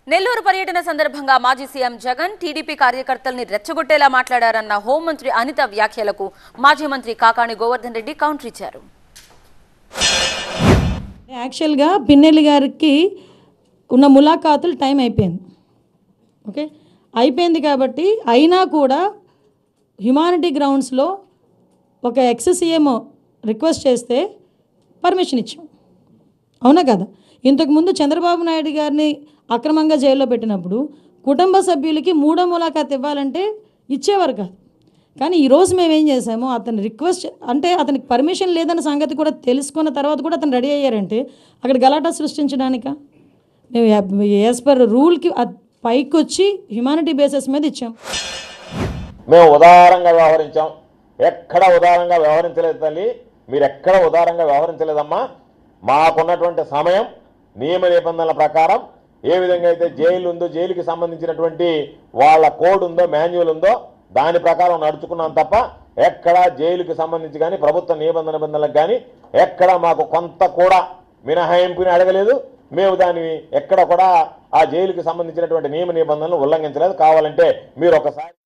నెల్లూరు పర్యటన సందర్భంగా మాజీ సీఎం జగన్ టీడీపీ కార్యకర్తల్ని రెచ్చగొట్టేలా మాట్లాడారన్న హోంమంత్రి అనిత వ్యాఖ్యలకు మాజీ మంత్రి కాకాణి గోవర్ధన్ రెడ్డి కౌంటర్ ఇచ్చారు యాక్చువల్గా పిన్నెల్లి గారికి ఉన్న ములాఖాతులు టైం అయిపోయింది ఓకే అయిపోయింది కాబట్టి అయినా కూడా హ్యుమానిటీ గ్రౌండ్స్లో ఒక ఎక్స్సీఎం రిక్వెస్ట్ చేస్తే పర్మిషన్ ఇచ్చాం అవునా కదా ఇంతకుముందు చంద్రబాబు నాయుడు గారిని అక్రమంగా జైల్లో పెట్టినప్పుడు కుటుంబ సభ్యులకి మూడో ములాఖాత్ ఇవ్వాలంటే ఇచ్చేవారు కాదు కానీ ఈరోజు మేము ఏం చేసామో అతని రిక్వెస్ట్ అంటే అతనికి పర్మిషన్ లేదన్న సంగతి కూడా తెలుసుకున్న తర్వాత కూడా అతను రెడీ అయ్యారంటే అక్కడ గలాటా సృష్టించడానిక మేము యాజ్ పర్ రూల్కి పైకి వచ్చి హ్యుమానిటీ బేసిస్ మీద ఇచ్చాం మేము ఉదారంగా వ్యవహరించాం ఎక్కడ ఉదారంగా వ్యవహరించలేదు తల్లి మీరు ఎక్కడ ఉదారంగా వ్యవహరించలేదమ్మా మాకున్నటువంటి సమయం నియమ నిబంధనల ప్రకారం ఏ విధంగా అయితే జైలు ఉందో జైలుకి సంబంధించినటువంటి వాళ్ళ కోడ్ ఉందో మాన్యువల్ ఉందో దాని ప్రకారం నడుచుకున్నాం తప్ప ఎక్కడ జైలుకి సంబంధించి కానీ ప్రభుత్వ నిబంధన నిబంధనలకు కానీ ఎక్కడ మాకు కొంత కూడా మినహాయింపుని అడగలేదు మేము దాన్ని ఎక్కడ కూడా ఆ జైలుకి సంబంధించినటువంటి నియమ నిబంధనలు ఉల్లంఘించలేదు కావాలంటే మీరు ఒకసారి